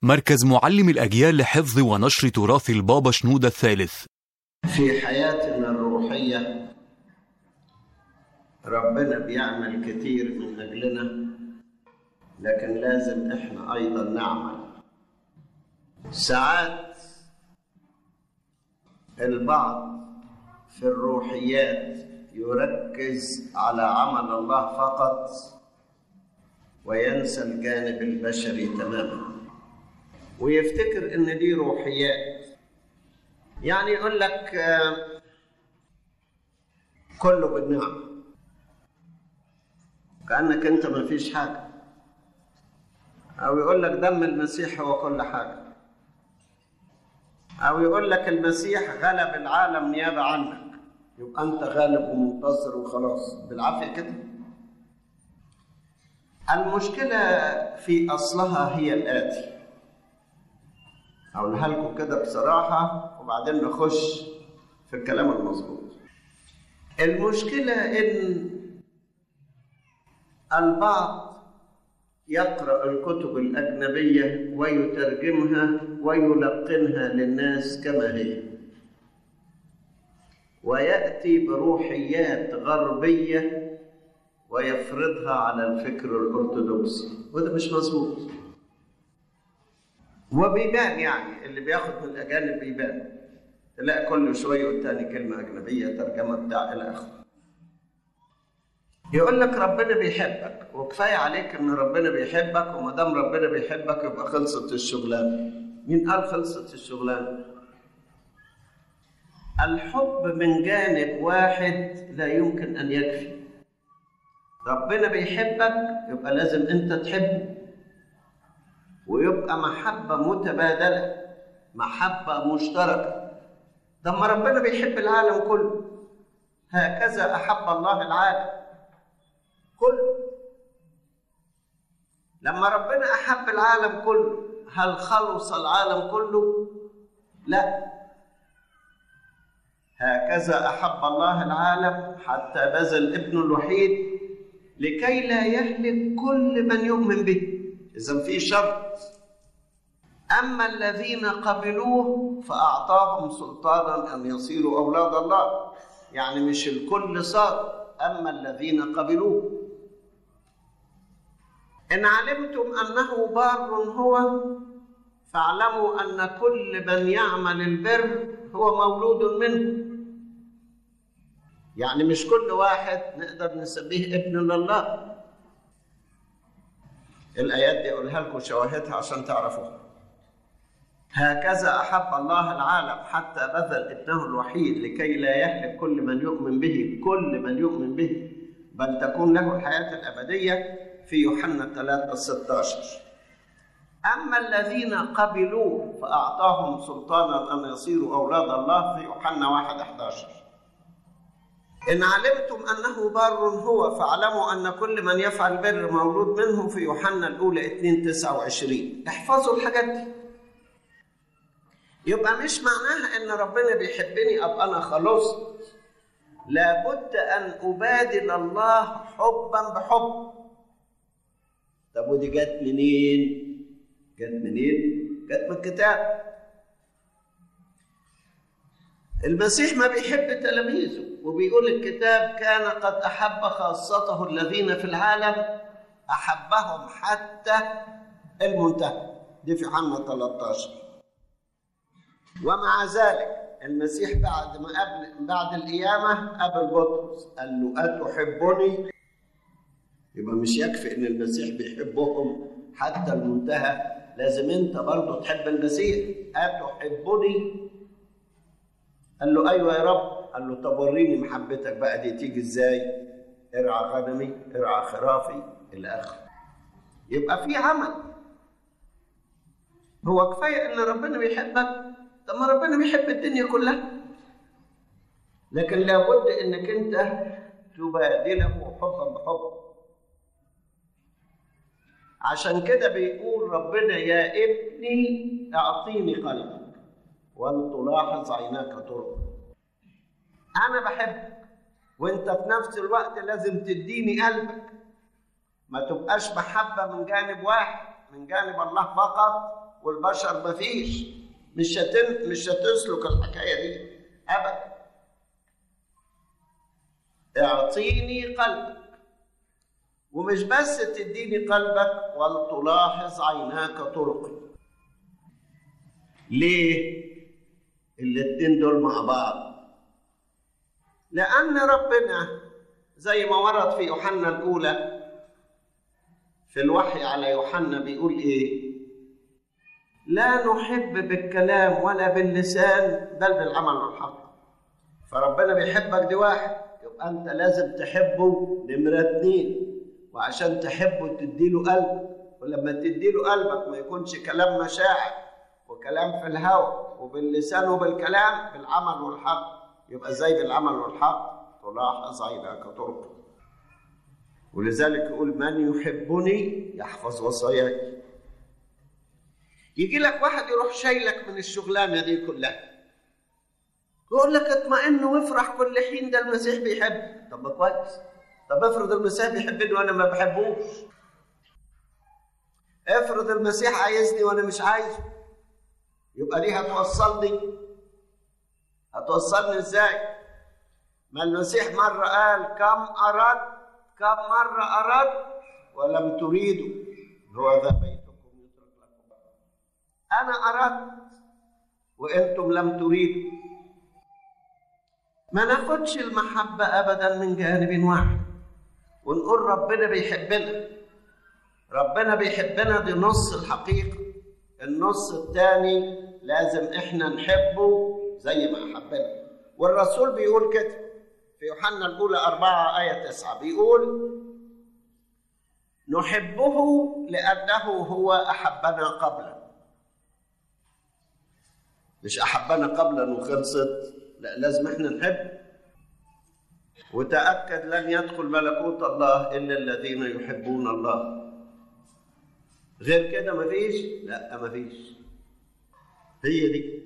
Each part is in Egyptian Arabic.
مركز معلم الأجيال لحفظ ونشر تراث البابا شنودة الثالث في حياتنا الروحية ربنا بيعمل كتير من أجلنا لكن لازم إحنا أيضا نعمل ساعات البعض في الروحيات يركز على عمل الله فقط وينسى الجانب البشري تماما ويفتكر ان دي روحيات يعني يقول لك آه، كله بالنعمه كانك انت ما فيش حاجه او يقول لك دم المسيح هو كل حاجه او يقول لك المسيح غلب العالم نيابه عنك يبقى انت غالب ومنتصر وخلاص بالعافيه كده المشكله في اصلها هي الاتي هقولها لكم كده بصراحه وبعدين نخش في الكلام المظبوط المشكله ان البعض يقرا الكتب الاجنبيه ويترجمها ويلقنها للناس كما هي وياتي بروحيات غربيه ويفرضها على الفكر الارثوذكسي وده مش مظبوط وبيبان يعني اللي بياخد من الاجانب بيبان تلاقي كل شويه والتاني كلمه اجنبيه ترجمه بتاع الى اخره يقول لك ربنا بيحبك وكفايه عليك ان ربنا بيحبك وما دام ربنا بيحبك يبقى خلصت الشغلانه مين قال خلصت الشغلانه الحب من جانب واحد لا يمكن ان يكفي ربنا بيحبك يبقى لازم انت تحبه ويبقى محبة متبادلة محبة مشتركة لما ربنا بيحب العالم كله هكذا أحب الله العالم كله لما ربنا أحب العالم كله هل خلص العالم كله؟ لا هكذا أحب الله العالم حتى بذل ابنه الوحيد لكي لا يهلك كل من يؤمن به إذا في شرط أما الذين قبلوه فأعطاهم سلطانا أن يصيروا أولاد الله يعني مش الكل صار أما الذين قبلوه إن علمتم أنه بار هو فاعلموا أن كل من يعمل البر هو مولود منه يعني مش كل واحد نقدر نسميه ابن لله الآيات دي أقولها لكم شواهدها عشان تعرفوها هكذا أحب الله العالم حتى بذل ابنه الوحيد لكي لا يهلك كل من يؤمن به كل من يؤمن به بل تكون له الحياة الأبدية في يوحنا 3 16 أما الذين قبلوه فأعطاهم سلطانا أن يصيروا أولاد الله في يوحنا 1 11 إن علمتم أنه بار هو فاعلموا أن كل من يفعل بر مولود منه في يوحنا الأولى 2 29 احفظوا الحاجات دي يبقى مش معناها ان ربنا بيحبني ابقى انا خلصت لابد ان ابادل الله حبا بحب طب ودي جت منين جت منين جت من الكتاب المسيح ما بيحب تلاميذه وبيقول الكتاب كان قد احب خاصته الذين في العالم احبهم حتى المنتهى دي في يوحنا 13 ومع ذلك المسيح بعد ما قبل بعد القيامة قابل بطرس قال له أتحبني؟ يبقى مش يكفي إن المسيح بيحبهم حتى المنتهى لازم أنت برضه تحب المسيح أتحبني؟ قال له أيوه يا رب قال له طب وريني محبتك بقى دي تيجي إزاي؟ ارعى غنمي ارعى خرافي إلى آخره يبقى في عمل هو كفاية إن ربنا بيحبك طب ما ربنا بيحب الدنيا كلها لكن لابد انك انت تبادله حبا بحب عشان كده بيقول ربنا يا ابني اعطيني قلبك ولتلاحظ عيناك طرق انا بحبك وانت في نفس الوقت لازم تديني قلبك ما تبقاش محبه من جانب واحد من جانب الله فقط والبشر ما فيش مش هتن مش هتسلك الحكايه دي ابدا اعطيني قلبك ومش بس تديني قلبك ولتلاحظ عيناك طرقي ليه الاتنين دول مع بعض لان ربنا زي ما ورد في يوحنا الاولى في الوحي على يوحنا بيقول ايه لا نحب بالكلام ولا باللسان بل بالعمل والحق فربنا بيحبك دي واحد يبقى انت لازم تحبه نمرة اتنين وعشان تحبه تديله قلبك ولما تديله قلبك ما يكونش كلام مشاعر وكلام في الهوى وباللسان وبالكلام بالعمل والحق يبقى زي بالعمل والحق تلاحظ عيناك طرقه ولذلك يقول من يحبني يحفظ وصاياي يجي لك واحد يروح شايلك من الشغلانه دي كلها يقول لك اطمئن وافرح كل حين ده المسيح بيحب طب ما كويس طب افرض المسيح بيحبني وانا ما بحبوش افرض المسيح عايزني وانا مش عايزه يبقى دي هتوصلني هتوصلني ازاي ما المسيح مرة قال كم أردت كم مرة أردت ولم تريدوا هو ذا بيتكم يترك لكم أنا أردت وأنتم لم تريدوا ما ناخدش المحبة أبدا من جانب واحد ونقول ربنا بيحبنا ربنا بيحبنا دي نص الحقيقة النص الثاني لازم احنا نحبه زي ما أحبنا والرسول بيقول كده في يوحنا الأولى أربعة آية تسعة بيقول نحبه لأنه هو أحبنا قبلا مش أحبنا قبلا وخلصت لا لازم احنا نحب وتأكد لن يدخل ملكوت الله إلا الذين يحبون الله غير كده مفيش لا مفيش هي دي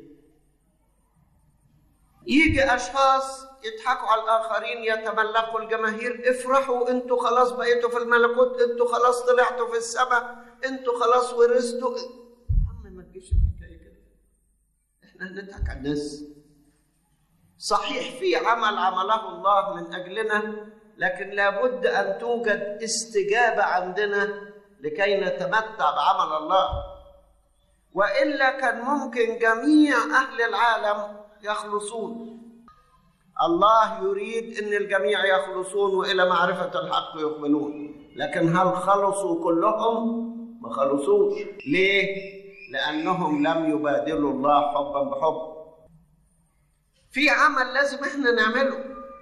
يجي اشخاص يضحكوا على الاخرين يتملقوا الجماهير افرحوا انتوا خلاص بقيتوا في الملكوت انتوا خلاص طلعتوا في السماء انتوا خلاص ورثتوا يا عم ما تجيش الحكايه كده احنا هنضحك على الناس صحيح في عمل عمله الله من اجلنا لكن لابد ان توجد استجابه عندنا لكي نتمتع بعمل الله والا كان ممكن جميع اهل العالم يخلصون الله يريد ان الجميع يخلصون والى معرفه الحق يقبلون لكن هل خلصوا كلهم ما خلصوش ليه لانهم لم يبادلوا الله حبا بحب في عمل لازم احنا نعمله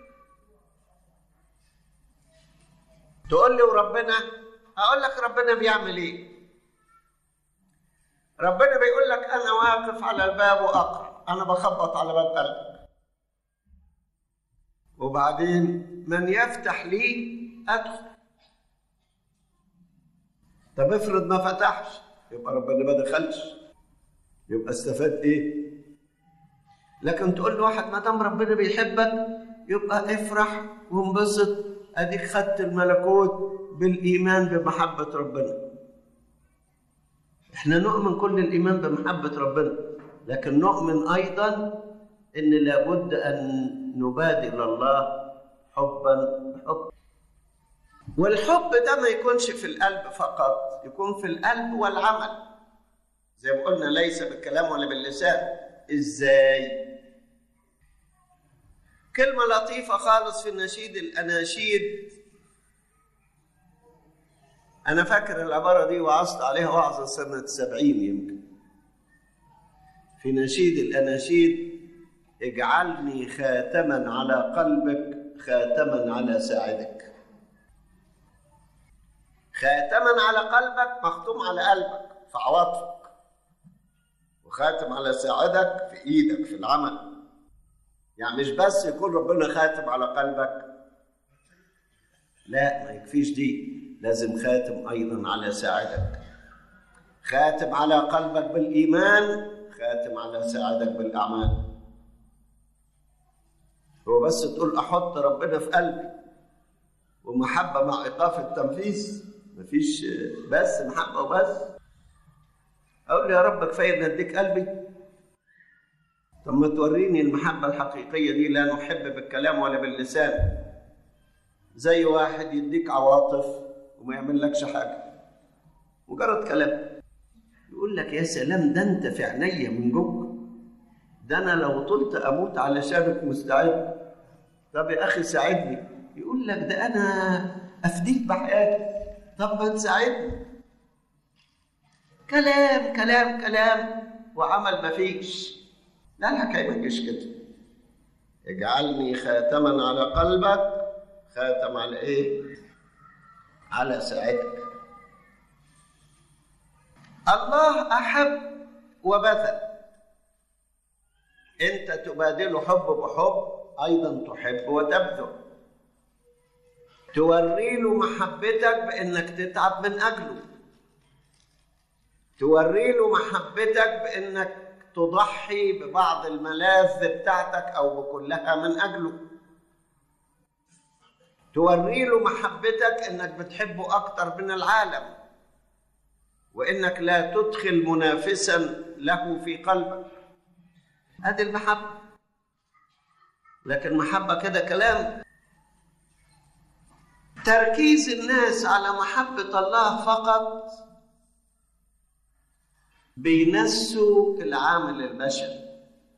تقول لي وربنا اقول لك ربنا بيعمل ايه ربنا بيقول لك انا واقف على الباب واقرا انا بخبط على باب قلبك وبعدين من يفتح لي ادخل طب افرض ما فتحش يبقى ربنا ما دخلش يبقى استفاد ايه لكن تقول لواحد ما دام ربنا بيحبك يبقى افرح وانبسط اديك خدت الملكوت بالايمان بمحبه ربنا احنا نؤمن كل الايمان بمحبه ربنا لكن نؤمن ايضا ان لابد ان نبادل الله حبا بحب والحب ده ما يكونش في القلب فقط يكون في القلب والعمل زي ما قلنا ليس بالكلام ولا باللسان ازاي كلمة لطيفة خالص في النشيد الأناشيد أنا فاكر العبارة دي وعظت عليها وعظة سنة سبعين يمكن في نشيد الأناشيد اجعلني خاتما على قلبك خاتما على ساعدك خاتما على قلبك مختوم على قلبك في عواطفك وخاتم على ساعدك في ايدك في العمل يعني مش بس يكون ربنا خاتم على قلبك لا ما يكفيش دي لازم خاتم ايضا على ساعدك خاتم على قلبك بالايمان خاتم على ساعدك بالاعمال هو بس تقول احط ربنا في قلبي ومحبه مع ايقاف التنفيذ مفيش بس محبه وبس اقول له يا رب كفايه ان اديك قلبي طب ما توريني المحبه الحقيقيه دي لا نحب بالكلام ولا باللسان زي واحد يديك عواطف وما يعمل لكش حاجه مجرد كلام يقول لك يا سلام ده انت في عينيا من جوه ده انا لو طلت اموت علشانك مستعد طب يا اخي ساعدني يقول لك ده انا افديك بحياتي طب ما تساعدني كلام كلام كلام وعمل مفيش لا الحكايه ما تجيش كده اجعلني خاتما على قلبك خاتم على ايه على ساعتك الله احب وبذل انت تبادل حب بحب ايضا تحب وتبذل توري له محبتك بانك تتعب من اجله توري له محبتك بانك تضحي ببعض الملاذ بتاعتك او بكلها من اجله توري له محبتك انك بتحبه اكتر من العالم وانك لا تدخل منافسا له في قلبك هذه المحبه لكن محبه كده كلام تركيز الناس على محبه الله فقط بينسوا العامل البشري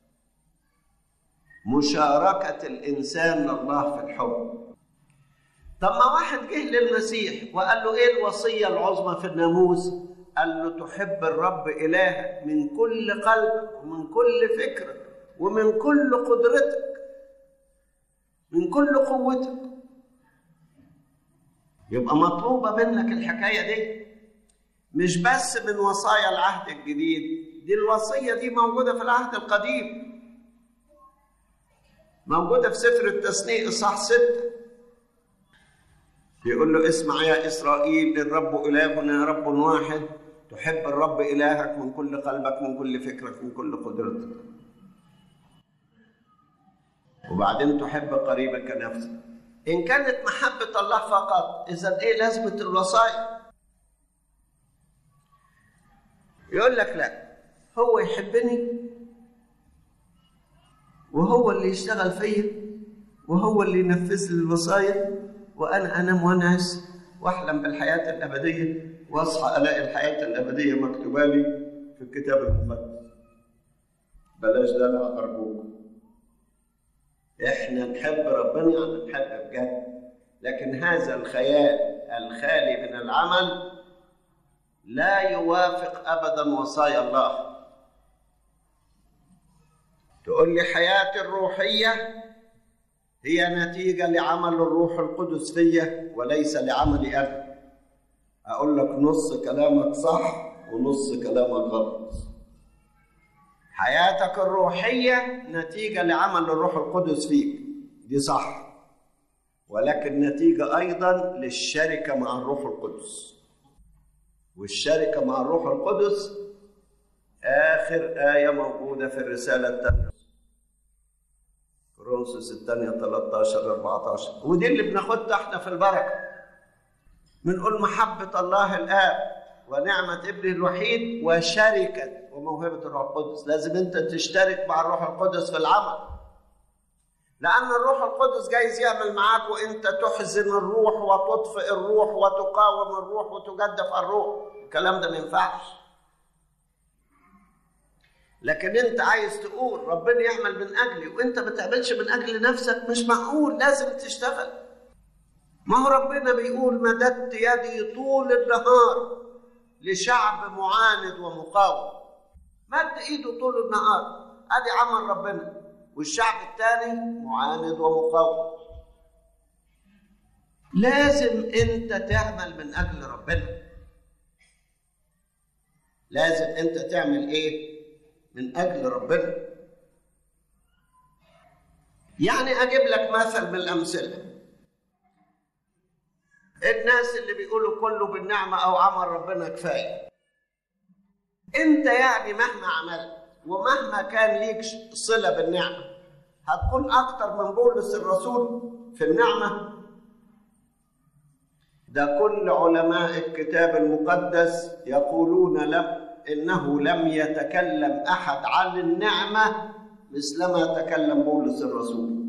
مشاركه الانسان لله في الحب طب ما واحد جه للمسيح وقال له ايه الوصيه العظمى في الناموس قال له تحب الرب إلهك من كل قلبك ومن كل فكرك ومن كل قدرتك من كل قوتك يبقى مطلوبة منك الحكاية دي مش بس من وصايا العهد الجديد دي الوصية دي موجودة في العهد القديم موجودة في سفر التثنيء إصحاح ستة يقول له اسمع يا إسرائيل الرب إلهنا رب واحد تحب الرب إلهك من كل قلبك من كل فكرك من كل قدرتك وبعدين تحب قريبك كنفسك إن كانت محبة الله فقط إذا إيه لازمة الوصايا يقول لك لا هو يحبني وهو اللي يشتغل فيا وهو اللي ينفذ لي الوصايا وانا انام وانعس واحلم بالحياه الابديه واصحى الاقي الحياه الابديه مكتوبه لي في الكتاب المقدس بلاش ده لا ارجوك احنا نحب ربنا يعني نحب بجد لكن هذا الخيال الخالي من العمل لا يوافق ابدا وصايا الله تقول لي حياتي الروحيه هي نتيجة لعمل الروح القدس فيا وليس لعملي أنا أقول لك نص كلامك صح ونص كلامك غلط حياتك الروحية نتيجة لعمل الروح القدس فيك دي صح ولكن نتيجة أيضا للشركة مع الروح القدس والشركة مع الروح القدس آخر آية موجودة في الرسالة الثانية كورنثوس الثانية 13 14 ودي اللي بناخدها احنا في البركة بنقول محبة الله الآب ونعمة ابنه الوحيد وشركة وموهبة الروح القدس لازم انت تشترك مع الروح القدس في العمل لأن الروح القدس جايز يعمل معاك وانت تحزن الروح وتطفئ الروح وتقاوم الروح وتجدف الروح الكلام ده ما ينفعش لكن انت عايز تقول ربنا يعمل من اجلي وانت ما تعملش من اجل نفسك مش معقول لازم تشتغل ما هو ربنا بيقول مددت يدي طول النهار لشعب معاند ومقاوم مد ايده طول النهار ادي عمل ربنا والشعب الثاني معاند ومقاوم لازم انت تعمل من اجل ربنا لازم انت تعمل ايه من اجل ربنا يعني اجيب لك مثل من الامثله الناس اللي بيقولوا كله بالنعمه او عمل ربنا كفايه انت يعني مهما عملت ومهما كان ليك صله بالنعمه هتكون اكتر من بولس الرسول في النعمه ده كل علماء الكتاب المقدس يقولون لم انه لم يتكلم احد عن النعمه مثلما تكلم بولس الرسول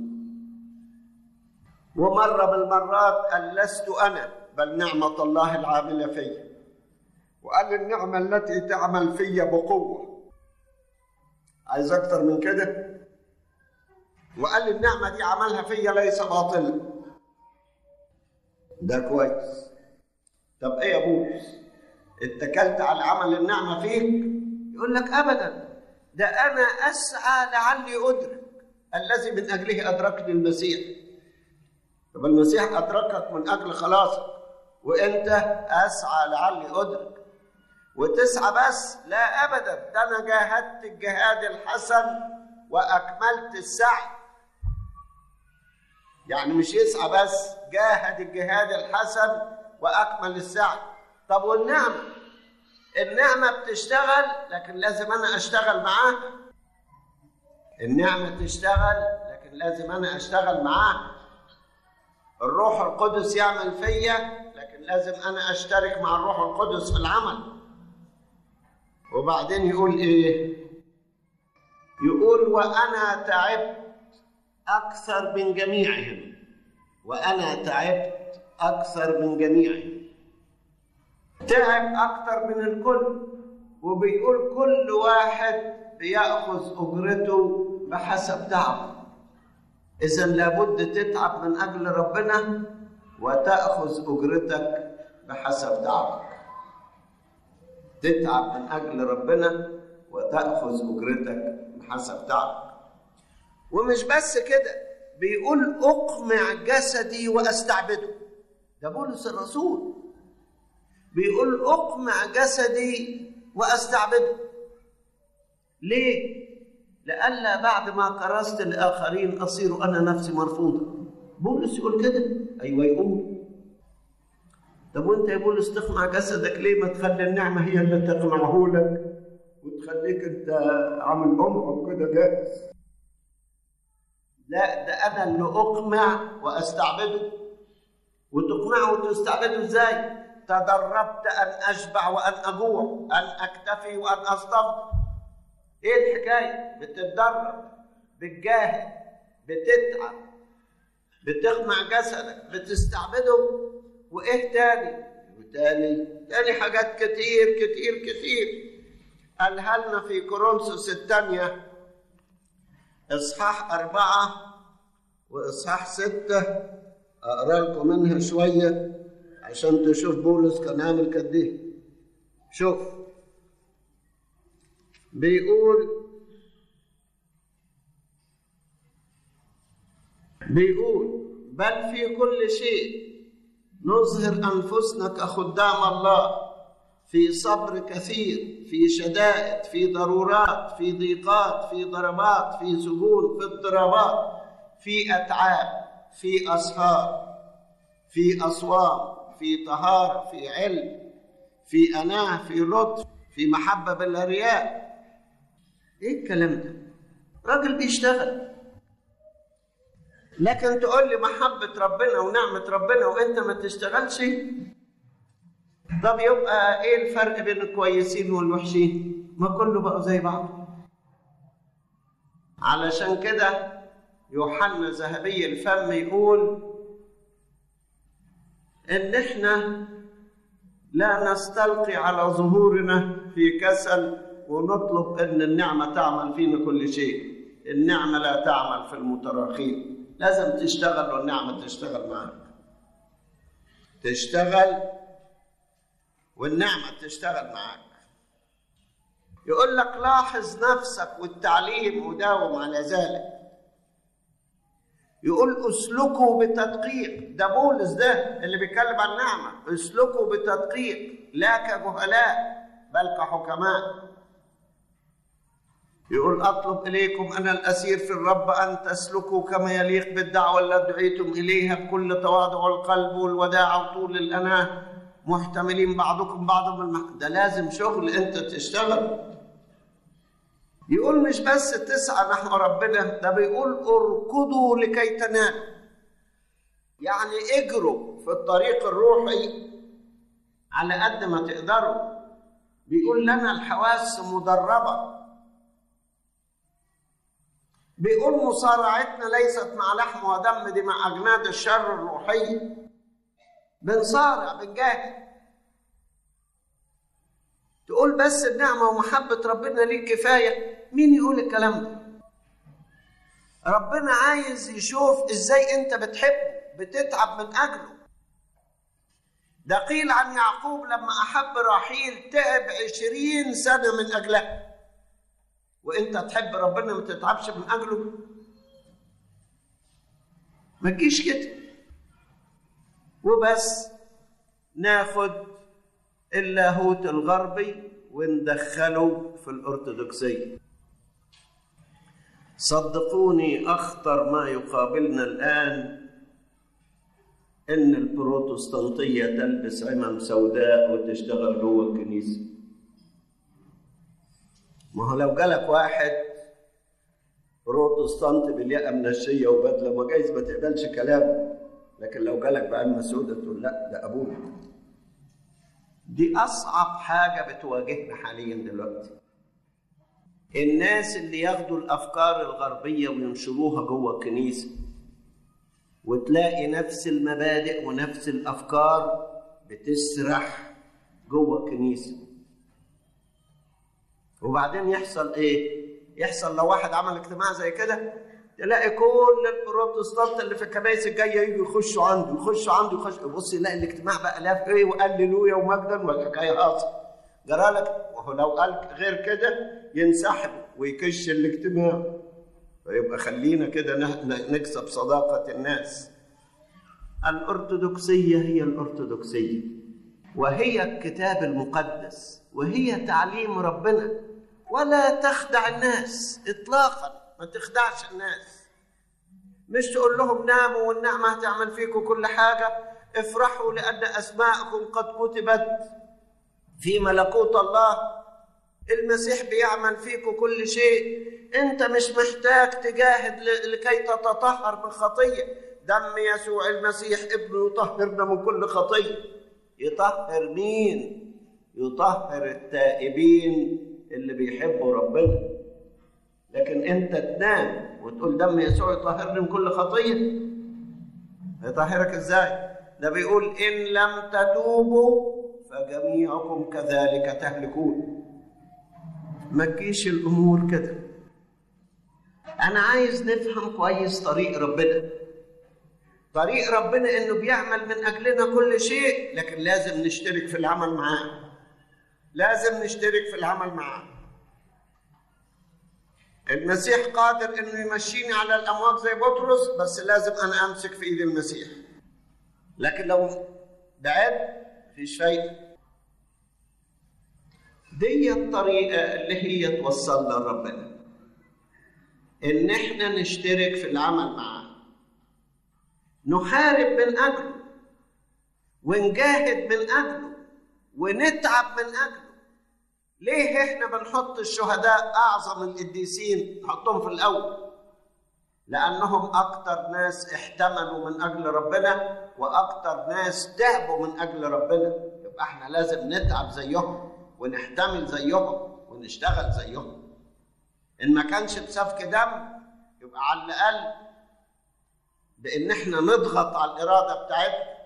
ومره من المرات قال لست انا بل نعمه الله العامله في وقال النعمه التي تعمل في بقوه عايز اكتر من كده وقال النعمه دي عملها فيا ليس باطلا ده كويس طب ايه يا بولس اتكلت على عمل النعمه فيك يقول لك ابدا ده انا اسعى لعلي ادرك الذي من اجله ادركني المسيح طب المسيح ادركك من اجل خلاصك وانت اسعى لعلي ادرك وتسعى بس لا ابدا ده انا جاهدت الجهاد الحسن واكملت السعي يعني مش يسعى بس جاهد الجهاد الحسن واكمل السعي طب والنعمه النعمه بتشتغل لكن لازم انا اشتغل معاها النعمه تشتغل لكن لازم انا اشتغل معاها الروح القدس يعمل فيا لكن لازم انا اشترك مع الروح القدس في العمل وبعدين يقول ايه يقول وانا تعبت اكثر من جميعهم وانا تعبت اكثر من جميعهم تعب اكثر من الكل وبيقول كل واحد بياخذ اجرته بحسب تعبه اذا لابد تتعب من اجل ربنا وتاخذ اجرتك بحسب تعبك تتعب من اجل ربنا وتاخذ اجرتك بحسب تعبك ومش بس كده بيقول اقمع جسدي واستعبده ده بولس الرسول بيقول اقمع جسدي واستعبده ليه لئلا بعد ما كرست الاخرين اصير انا نفسي مرفوضه بولس يقول كده ايوه يقول طب وانت يا بولس تقمع جسدك ليه ما تخلي النعمه هي اللي تقمعه لك وتخليك انت عامل امك كده جاهز لا ده انا اللي اقمع واستعبده وتقنعه وتستعبده ازاي تدربت ان اشبع وان اجوع ان اكتفي وان اصطبر ايه الحكايه بتتدرب بتجاهد بتتعب بتقمع جسدك بتستعبده وايه تاني وتاني تاني حاجات كتير كتير كتير قالها لنا في كورنثوس الثانيه اصحاح اربعه واصحاح سته اقرا لكم منها شويه عشان تشوف بولس كان عامل قد ايه شوف بيقول بيقول بل في كل شيء نظهر انفسنا كخدام الله في صبر كثير في شدائد في ضرورات في ضيقات في ضربات في سجون في اضطرابات في اتعاب في اسهار في اصوام في طهاره في علم في اناه في لطف في محبه بلا رياء ايه الكلام ده راجل بيشتغل لكن تقول لي محبة ربنا ونعمة ربنا وانت ما تشتغلش طب يبقى ايه الفرق بين الكويسين والوحشين ما كله بقى زي بعض علشان كده يوحنا ذهبي الفم يقول ان احنا لا نستلقي على ظهورنا في كسل ونطلب ان النعمه تعمل فينا كل شيء النعمه لا تعمل في المتراخين لازم تشتغل والنعمه تشتغل معاك تشتغل والنعمه تشتغل معاك يقول لك لاحظ نفسك والتعليم وداوم على ذلك يقول اسلكوا بتدقيق ده بولس ده اللي بيتكلم عن النعمه اسلكوا بتدقيق لا كجهلاء بل كحكماء يقول اطلب اليكم انا الاسير في الرب ان تسلكوا كما يليق بالدعوه التي دعيتم اليها بكل تواضع القلب والوداع وطول الاناه محتملين بعضكم بعضا بالمح... ده لازم شغل انت تشتغل يقول مش بس تسعى نحو ربنا ده بيقول اركضوا لكي تنالوا يعني اجروا في الطريق الروحي على قد ما تقدروا بيقول لنا الحواس مدربة بيقول مصارعتنا ليست مع لحم ودم دي مع أجناد الشر الروحية بنصارع بنجاهد تقول بس النعمة ومحبة ربنا ليك كفاية مين يقول الكلام ده ربنا عايز يشوف ازاي انت بتحبه بتتعب من اجله ده قيل عن يعقوب لما احب راحيل تعب عشرين سنة من اجلها وانت تحب ربنا ما تتعبش من اجله ما تجيش كده وبس ناخد اللاهوت الغربي وندخله في الأرثوذكسية صدقوني أخطر ما يقابلنا الآن إن البروتستانتية تلبس عمم سوداء وتشتغل جوه الكنيسة ما هو لو جالك واحد بروتستانت بالياقة منشية وبدلة ما جايز ما تقبلش كلامه لكن لو جالك بعمة سوداء تقول لا ده أبونا دي أصعب حاجة بتواجهنا حاليا دلوقتي الناس اللي ياخدوا الأفكار الغربية وينشروها جوه الكنيسة وتلاقي نفس المبادئ ونفس الأفكار بتسرح جوه الكنيسة وبعدين يحصل إيه؟ يحصل لو واحد عمل اجتماع زي كده تلاقي كل البروتستانت اللي في الكنائس الجايه يجوا يخشوا عنده يخشوا عنده يخشوا بص يلاقي الاجتماع بقى لاف ايه وقللويا ومجدا والحكايه هاصل جرى لك وهو لو قال غير كده ينسحب ويكش الاجتماع فيبقى خلينا كده نكسب صداقه الناس الارثوذكسيه هي الارثوذكسيه وهي الكتاب المقدس وهي تعليم ربنا ولا تخدع الناس اطلاقا ما تخدعش الناس مش تقول لهم ناموا والنعمة هتعمل فيكم كل حاجة افرحوا لأن أسماءكم قد كتبت في ملكوت الله المسيح بيعمل فيكم كل شيء انت مش محتاج تجاهد لكي تتطهر من خطية دم يسوع المسيح ابنه يطهرنا من كل خطية يطهر مين يطهر التائبين اللي بيحبوا ربنا لكن انت تنام وتقول دم يسوع يطهرني من كل خطيه يطهرك ازاي ده بيقول ان لم تتوبوا فجميعكم كذلك تهلكون ما تجيش الامور كده انا عايز نفهم كويس طريق ربنا طريق ربنا انه بيعمل من اجلنا كل شيء لكن لازم نشترك في العمل معاه لازم نشترك في العمل معاه المسيح قادر انه يمشيني على الامواج زي بطرس بس لازم انا امسك في ايد المسيح لكن لو بعد مفيش فايده دي الطريقه اللي هي توصلنا لربنا ان احنا نشترك في العمل معاه نحارب من اجله ونجاهد من اجله ونتعب من اجله ليه احنا بنحط الشهداء اعظم القديسين نحطهم في الاول لانهم اكتر ناس احتملوا من اجل ربنا واكتر ناس تعبوا من اجل ربنا يبقى احنا لازم نتعب زيهم ونحتمل زيهم ونشتغل زيهم ان ما كانش بسفك دم يبقى على الاقل بان احنا نضغط على الاراده بتاعتنا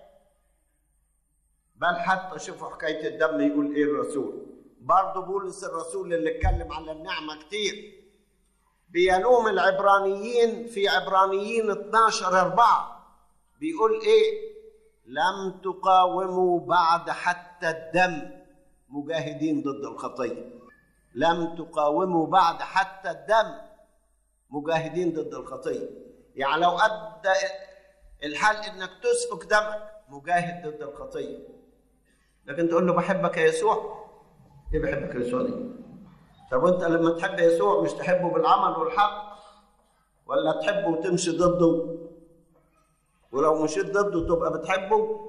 بل حتى شوفوا حكايه الدم يقول ايه الرسول برضه بولس الرسول اللي اتكلم على النعمة كتير بيلوم العبرانيين في عبرانيين 12 4 بيقول ايه لم تقاوموا بعد حتى الدم مجاهدين ضد الخطية لم تقاوموا بعد حتى الدم مجاهدين ضد الخطية يعني لو أدى الحل إنك تسفك دمك مجاهد ضد الخطية لكن تقول له بحبك يا يسوع ايه بحبك يسوع دي؟ طب وانت لما تحب يسوع مش تحبه بالعمل والحق ولا تحبه وتمشي ضده؟ ولو مشيت ضده تبقى بتحبه؟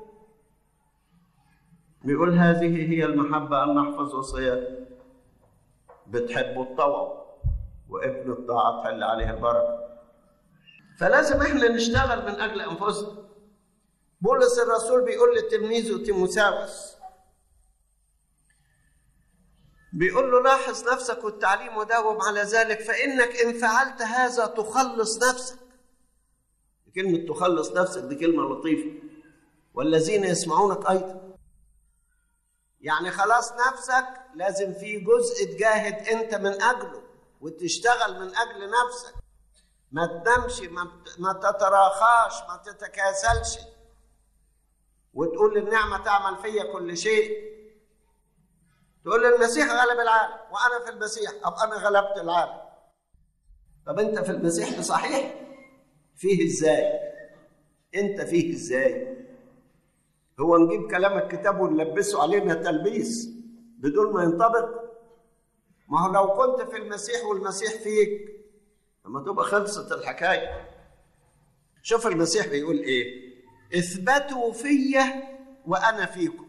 بيقول هذه هي المحبة أن نحفظ وصياته بتحبه الطوع وابن الطاعة تحل عليه البركة فلازم احنا نشتغل من أجل أنفسنا بولس الرسول بيقول لتلميذه تيموساوس بيقول له لاحظ نفسك والتعليم وداوم على ذلك فإنك إن فعلت هذا تخلص نفسك كلمة تخلص نفسك دي كلمة لطيفة والذين يسمعونك أيضا يعني خلاص نفسك لازم في جزء تجاهد أنت من أجله وتشتغل من أجل نفسك ما تنامش ما, ما تتراخاش ما تتكاسلش وتقول النعمة تعمل فيا كل شيء تقول المسيح غلب العالم وأنا في المسيح أبقى أنا غلبت العالم طب أنت في المسيح صحيح فيه إزاي أنت فيه إزاي هو نجيب كلام الكتاب ونلبسه علينا تلبيس بدون ما ينطبق ما هو لو كنت في المسيح والمسيح فيك لما تبقى خلصت الحكايه شوف المسيح بيقول ايه اثبتوا فيا وانا فيكم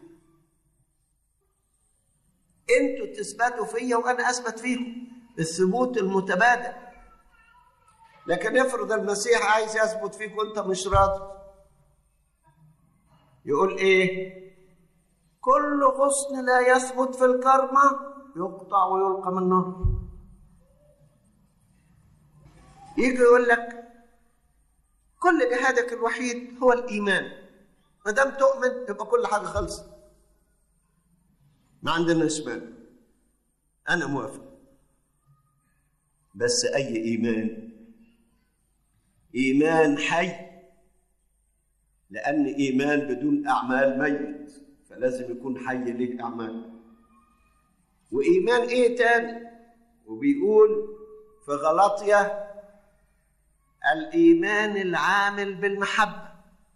انتوا تثبتوا فيا وانا اثبت فيكم الثبوت المتبادل لكن افرض المسيح عايز يثبت فيك وانت مش راضي يقول ايه كل غصن لا يثبت في الكرمة يقطع ويلقى من النار يجي يقول لك كل جهادك الوحيد هو الإيمان ما دام تؤمن يبقى كل حاجة خلصت ما عندناش مانع أنا موافق بس أي إيمان إيمان حي لأن إيمان بدون أعمال ميت فلازم يكون حي له أعمال وإيمان إيه تاني وبيقول في غلطية الإيمان العامل بالمحبة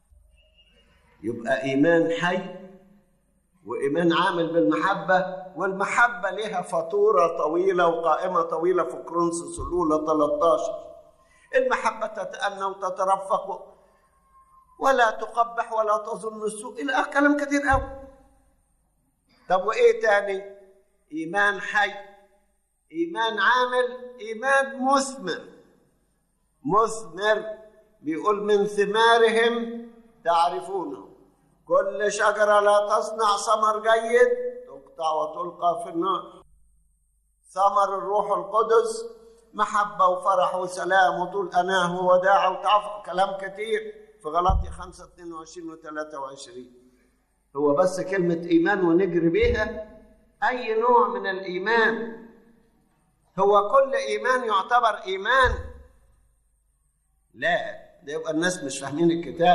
يبقى إيمان حي وإيمان عامل بالمحبة والمحبة لها فاتورة طويلة وقائمة طويلة في كرونسوس الأولى 13 المحبة تتأنى وتترفق ولا تقبح ولا تظن السوء إلى آخر كلام كتير قوي طب وإيه تاني؟ إيمان حي إيمان عامل إيمان مثمر مثمر بيقول من ثمارهم تعرفونه كل شجرة لا تصنع ثمر جيد تقطع وتلقى في النار ثمر الروح القدس محبة وفرح وسلام وطول أناه ووداع وتعفو كلام كتير في غلطي 5 22 و 23 هو بس كلمة إيمان ونجري بيها أي نوع من الإيمان هو كل إيمان يعتبر إيمان لا ده يبقى الناس مش فاهمين الكتاب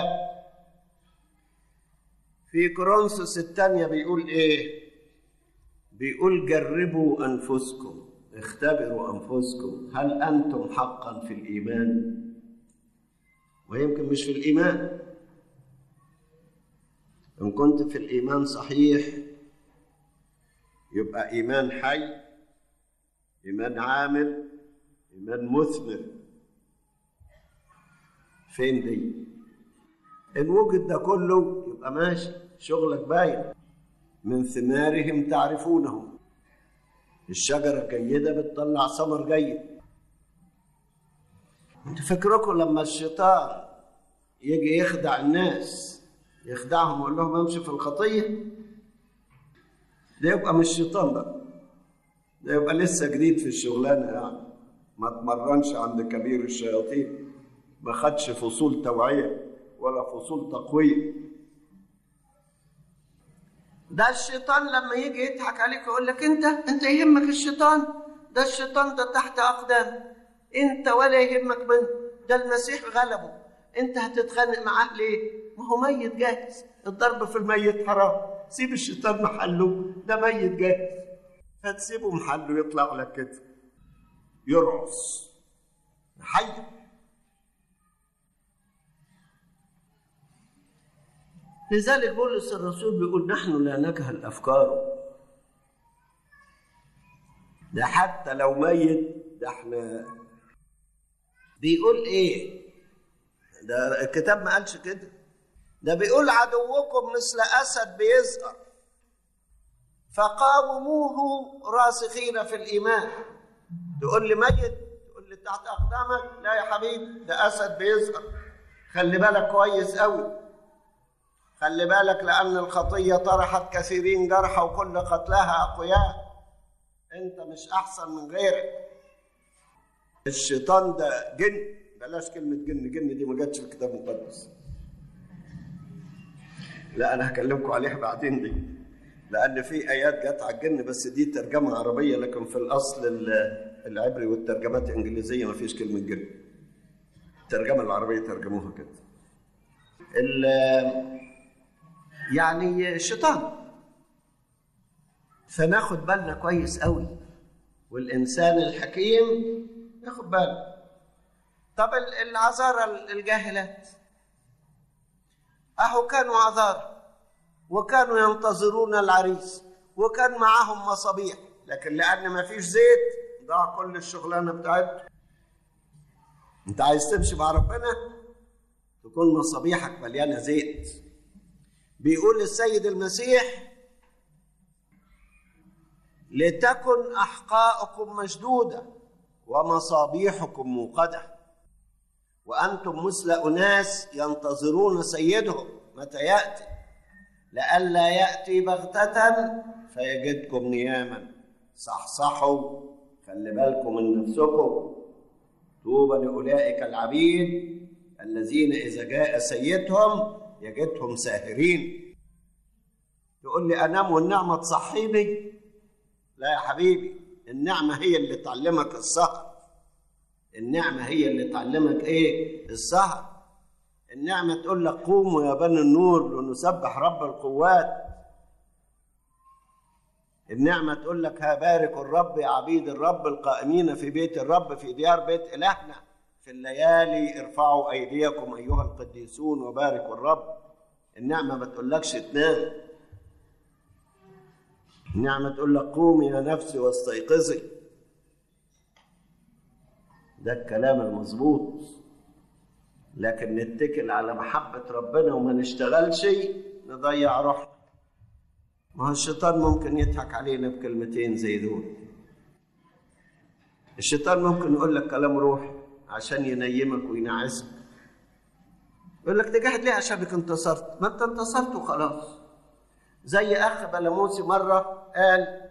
في كورنثوس الثانية بيقول إيه؟ بيقول جربوا أنفسكم اختبروا أنفسكم هل أنتم حقا في الإيمان؟ ويمكن مش في الإيمان إن كنت في الإيمان صحيح يبقى إيمان حي إيمان عامل إيمان مثمر فين دي؟ إن وجد ده كله يبقى ماشي شغلك باين من ثمارهم تعرفونهم الشجرة الجيدة بتطلع ثمر جيد انت فاكركم لما الشيطان يجي يخدع الناس يخدعهم ويقول لهم امشي في الخطيه ده يبقى مش شيطان بقى ده يبقى لسه جديد في الشغلانه يعني ما اتمرنش عند كبير الشياطين ما خدش فصول توعيه ولا فصول تقويه ده الشيطان لما يجي يضحك عليك يقول لك انت انت يهمك الشيطان ده الشيطان ده تحت اقدامك انت ولا يهمك منه ده المسيح غلبه انت هتتخانق معاه ليه ما هو ميت جاهز الضرب في الميت حرام سيب الشيطان محله ده ميت جاهز فتسيبه محله يطلع لك كده يرقص حي لذلك بولس الرسول بيقول نحن لا نجهل افكاره ده حتى لو ميت ده احنا بيقول ايه ده الكتاب ما قالش كده ده بيقول عدوكم مثل اسد بيزهر فقاوموه راسخين في الايمان تقول لي ميت تقول لي تحت اقدامك لا يا حبيبي ده اسد بيزهر خلي بالك كويس قوي خلي بالك لان الخطيه طرحت كثيرين جرحى وكل قتلاها اقوياء انت مش احسن من غيرك الشيطان ده جن بلاش كلمة جن جن دي ما جاتش في الكتاب المقدس لا انا هكلمكم عليها بعدين دي لان في ايات جت على الجن بس دي ترجمة عربية لكن في الاصل العبري والترجمات الانجليزية ما فيش كلمة جن الترجمة العربية ترجموها كده يعني الشيطان فناخد بالنا كويس قوي والإنسان الحكيم ياخد باله طب العذارى الجاهلات أهو كانوا عذارى وكانوا ينتظرون العريس وكان معاهم مصابيح لكن لأن ما فيش زيت ضاع كل الشغلانة بتاعتهم أنت عايز تمشي مع ربنا تكون مصابيحك مليانة زيت بيقول السيد المسيح لتكن احقاؤكم مشدوده ومصابيحكم موقده وانتم مثل اناس ينتظرون سيدهم متى ياتي لئلا ياتي بغته فيجدكم نياما صحصحوا خلي بالكم من نفسكم طوبى لاولئك العبيد الذين اذا جاء سيدهم يجدهم ساهرين تقول لي انام والنعمه تصحيني لا يا حبيبي النعمة هي اللي تعلمك السهر النعمة هي اللي تعلمك ايه السهر النعمة تقول لك قوموا يا بني النور لنسبح رب القوات النعمة تقول لك ها بارك الرب يا عبيد الرب القائمين في بيت الرب في ديار بيت إلهنا في الليالي ارفعوا أيديكم أيها القديسون وباركوا الرب النعمة ما تقولكش تنام النعمة تقول لك قومي يا نفسي واستيقظي ده الكلام المظبوط لكن نتكل على محبة ربنا وما نشتغلش نضيع روحنا ما هو الشيطان ممكن يضحك علينا بكلمتين زي دول الشيطان ممكن يقول لك كلام روحي عشان ينيمك وينعسك يقول لك تجاهد ليه عشانك انتصرت ما انت انتصرت وخلاص زي اخ بلاموسي مره قال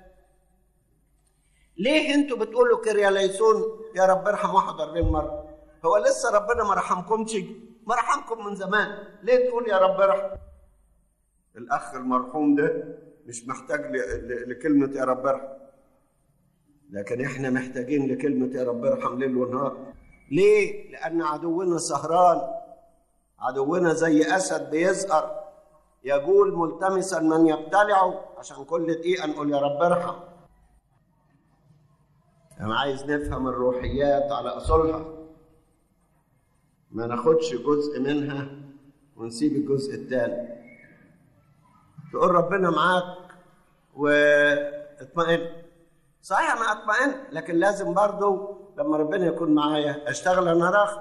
ليه انتوا بتقولوا كرياليسون يا رب ارحم 41 مره هو لسه ربنا ما رحمكمش ما رحمكم من زمان ليه تقول يا رب ارحم الاخ المرحوم ده مش محتاج لكلمه يا رب ارحم لكن احنا محتاجين لكلمه يا رب ارحم ليل ونهار ليه لان عدونا سهران عدونا زي اسد بيزقر يقول ملتمسا من يبتلعه عشان كل دقيقة نقول يا رب ارحم أنا عايز نفهم الروحيات على أصولها ما ناخدش جزء منها ونسيب الجزء الثاني تقول ربنا معاك واطمئن صحيح انا اطمئن لكن لازم برضو لما ربنا يكون معايا اشتغل انا راخ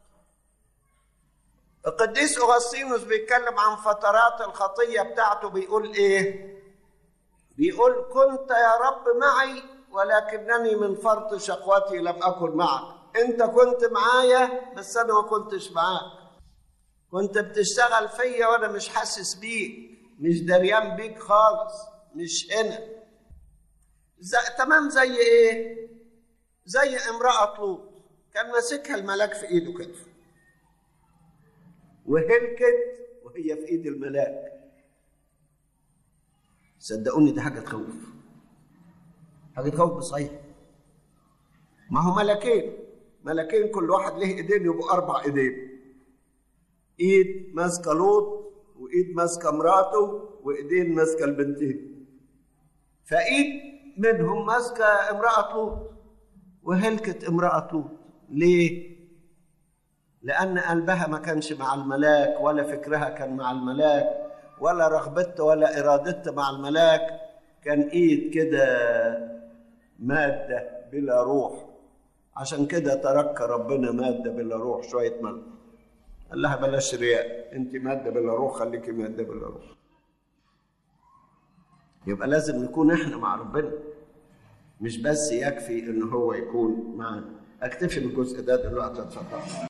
القديس اغسطينوس بيتكلم عن فترات الخطيه بتاعته بيقول ايه بيقول كنت يا رب معي ولكنني من فرط شقوتي لم اكن معك انت كنت معايا بس انا ما كنتش معاك كنت بتشتغل فيا وانا مش حاسس بيك مش دريان بيك خالص مش هنا زي تمام زي ايه زي امرأة لوط كان ماسكها الملاك في ايده كده وهلكت وهي في ايد الملاك صدقوني دي حاجه تخوف حاجه تخوف صحيح ما هو ملكين ملكين كل واحد له ايدين يبقوا اربع ايدين ايد ماسكه لوط وايد ماسكه مراته وايدين ماسكه البنتين فايد منهم ماسكه امراه لوط وهلكت امراه لوط ليه لأن قلبها ما كانش مع الملاك ولا فكرها كان مع الملاك ولا رغبتها ولا إرادتها مع الملاك كان إيد كده مادة بلا روح عشان كده ترك ربنا مادة بلا روح شوية ملح قال لها بلاش رياء انت مادة بلا روح خليكي مادة بلا روح يبقى لازم نكون احنا مع ربنا مش بس يكفي ان هو يكون معنا اكتفي بالجزء ده دلوقتي اتفضل